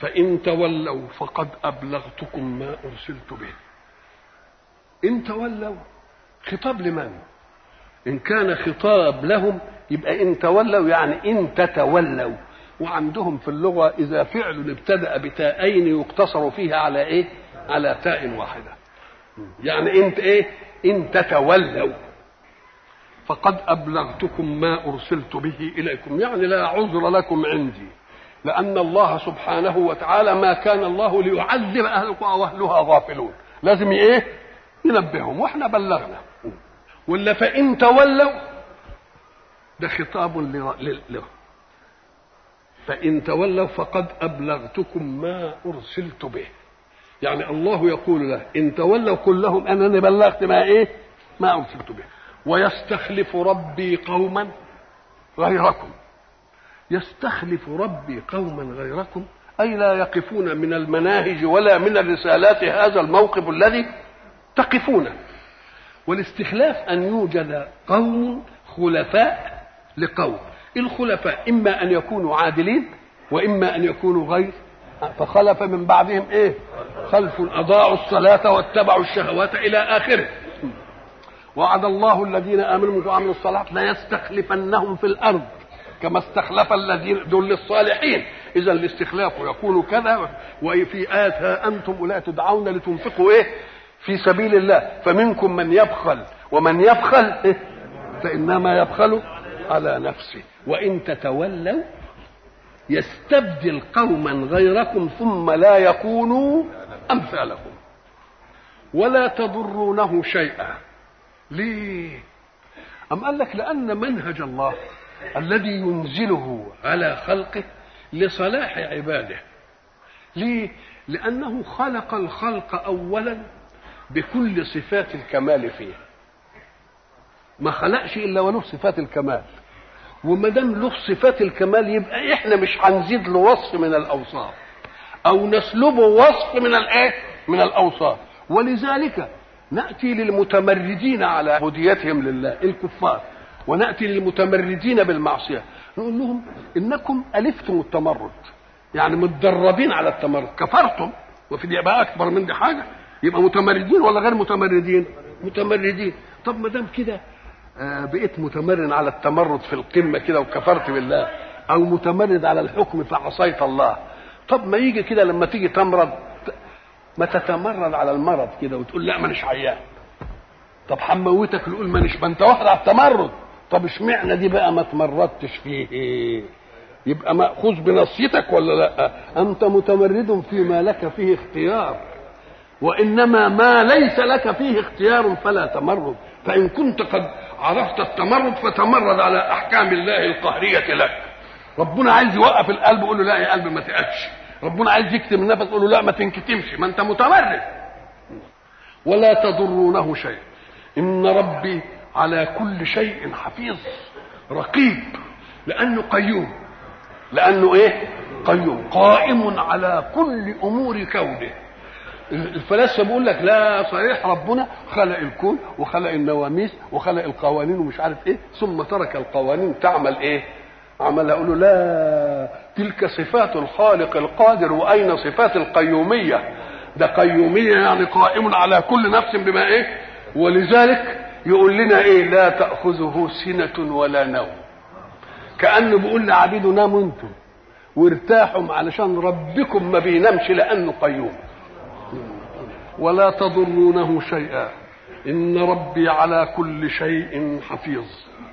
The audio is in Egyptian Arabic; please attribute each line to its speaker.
Speaker 1: فإن تولوا فقد أبلغتكم ما أرسلت به إن تولوا خطاب لمن إن كان خطاب لهم يبقى إن تولوا يعني إن تتولوا وعندهم في اللغة إذا فعل ابتدأ بتاءين يقتصر فيها على إيه على تاء واحدة يعني انت ايه ان تتولوا فقد ابلغتكم ما ارسلت به اليكم يعني لا عذر لكم عندي لان الله سبحانه وتعالى ما كان الله ليعذب اهله واهلها غافلون لازم ايه ينبههم واحنا بلغنا ولا فان تولوا ده خطاب له فان تولوا فقد ابلغتكم ما ارسلت به يعني الله يقول له ان تولوا قل لهم انني بلغت ما ايه ما ارسلت به ويستخلف ربي قوما غيركم يستخلف ربي قوما غيركم اي لا يقفون من المناهج ولا من الرسالات هذا الموقف الذي تقفونه والاستخلاف ان يوجد قوم خلفاء لقوم الخلفاء اما ان يكونوا عادلين واما ان يكونوا غير فخلف من بعدهم ايه خلف اضاعوا الصلاه واتبعوا الشهوات الى اخره وعد الله الذين امنوا وعملوا الصالحات ليستخلفنهم في الارض كما استخلف الذين دول الصالحين اذا الاستخلاف يكون كذا وفي ايات ها انتم اولئك تدعون لتنفقوا ايه في سبيل الله فمنكم من يبخل ومن يبخل إيه؟ فانما يبخل على نفسه وان تتولوا يستبدل قوما غيركم ثم لا يكونوا امثالكم ولا تضرونه شيئا ليه ام قال لك لان منهج الله الذي ينزله على خلقه لصلاح عباده ليه لانه خلق الخلق اولا بكل صفات الكمال فيه ما خلقش الا وله صفات الكمال وما دام له صفات الكمال يبقى احنا مش هنزيد له وصف من الاوصاف او نسلبه وصف من الايه من الاوصاف ولذلك ناتي للمتمردين على هديتهم لله الكفار وناتي للمتمردين بالمعصيه نقول لهم انكم الفتم التمرد يعني متدربين على التمرد كفرتم وفي دي بقى اكبر من دي حاجه يبقى متمردين ولا غير متمردين متمردين طب ما دام كده آه بقيت متمرد على التمرد في القمه كده وكفرت بالله او متمرد على الحكم فعصيت الله طب ما يجي كده لما تيجي تمرض ما تتمرد على المرض كده وتقول لا مانيش عيان طب حموتك نقول مانيش ما انت واحد على التمرد طب اشمعنى دي بقى ما تمردتش فيه إيه؟ يبقى ماخوذ بنصيتك ولا لا انت متمرد فيما لك فيه اختيار وانما ما ليس لك فيه اختيار فلا تمرد فان كنت قد عرفت التمرد فتمرد على احكام الله القهريه لك ربنا عايز يوقف القلب يقول له لا يا قلب ما تقفش ربنا عايز يكتم النفس يقول له لا ما تنكتمش ما انت متمرد ولا تضرونه شيء ان ربي على كل شيء حفيظ رقيب لانه قيوم لانه ايه قيوم قائم على كل امور كونه الفلاسفه بيقول لك لا صحيح ربنا خلق الكون وخلق النواميس وخلق القوانين ومش عارف ايه ثم ترك القوانين تعمل ايه عمل يقولوا لا تلك صفات الخالق القادر واين صفات القيوميه ده قيوميه يعني قائم على كل نفس بما ايه ولذلك يقول لنا ايه لا تاخذه سنه ولا نوم كانه بيقول لعبيده ناموا انتم وارتاحوا علشان ربكم ما بينامش لانه قيوم ولا تضرونه شيئا ان ربي على كل شيء حفيظ